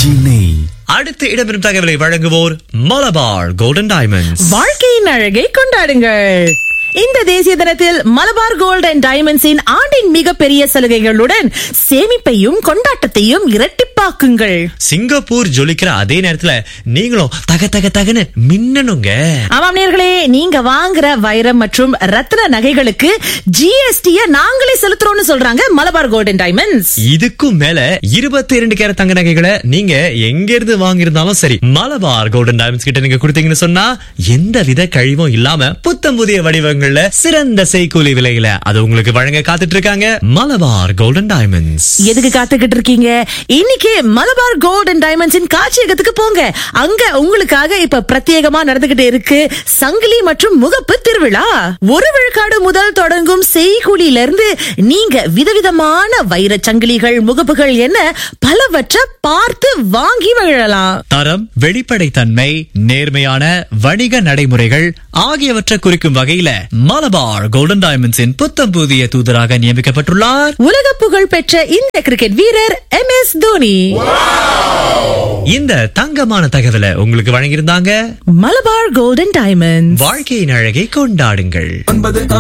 இறைச்சி நெய் அடுத்து இடம்பெறும் தகவலை வழங்குவோர் மலபார் கோல்டன் டைமண்ட்ஸ் வாழ்க்கையின் அழகை கொண்டாடுங்கள் இந்த தேசிய தினத்தில் மலபார் கோல்ட் அண்ட் டைமண்ட்ஸின் ஆண்டின் மிகப்பெரிய சலுகைகளுடன் சேமிப்பையும் கொண்டாட்டத்தையும் இரட்டிப்பாக்குங்கள் சிங்கப்பூர் ஜொலிக்கிற அதே நேரத்துல நீங்களும் தக தக தகன்னு மின்னணுங்க ஆமாம் நேர்களே நீங்க வாங்குற வைரம் மற்றும் ரத்ன நகைகளுக்கு ஜிஎஸ்டிய நாங்களே செலுத்துறோம்னு சொல்றாங்க மலபார் கோல்ட் அண்ட் டைமண்ட்ஸ் இதுக்கும் மேல இருபத்தி இரண்டு கேரட் தங்க நகைகளை நீங்க எங்க இருந்து வாங்கியிருந்தாலும் சரி மலபார் கோல்டன் டைமண்ட்ஸ் கிட்ட நீங்க கொடுத்தீங்கன்னு சொன்னா எந்த வித கழிவும் இல்லாம புத்தம் புதிய வடிவங்கள்ல சிறந்த செய்கூலி விலையில அது உங்களுக்கு வழங்க காத்துட்டு இருக்காங்க மலபார் கோல்டன் டைமண்ட்ஸ் எதுக்கு காத்துக்கிட்டு இருக்கீங்க இன்னைக்கு மலபார் கோல்ட் அண்ட் டைமண்ட்ஸின் காட்சியகத்துக்கு போங்க அங்க உங்களுக்காக இப்ப பிரத்யேகமா நடந்துகிட்டு இருக்கு சங்கிலி மற்றும் முகப்பு திருவிழா ஒரு விழுக்காடு முதல் தொடங்கும் செய்கூலியில இருந்து நீங்க விதவிதமான வைரச் சங்கிலிகள் முகப்புகள் என்ன பலவற்றை பார்த்து வாங்கி மகிழலாம் தரம் வெளிப்படைத்தன்மை நேர்மையான வணிக நடைமுறைகள் ஆகியவற்றை குறிக்கும் வகையில மலபார் கோல்டன் டைமண்ட்ஸின் புத்தம் புதிய தூதராக நியமிக்கப்பட்டுள்ளார் உலக புகழ் பெற்ற இந்த கிரிக்கெட் வீரர் எம் எஸ் தோனி இந்த தங்கமான தகவலை உங்களுக்கு வழங்கியிருந்தாங்க மலபார் கோல்டன் டைமண்ட்ஸ் வாழ்க்கையின் அழகை கொண்டாடுங்கள்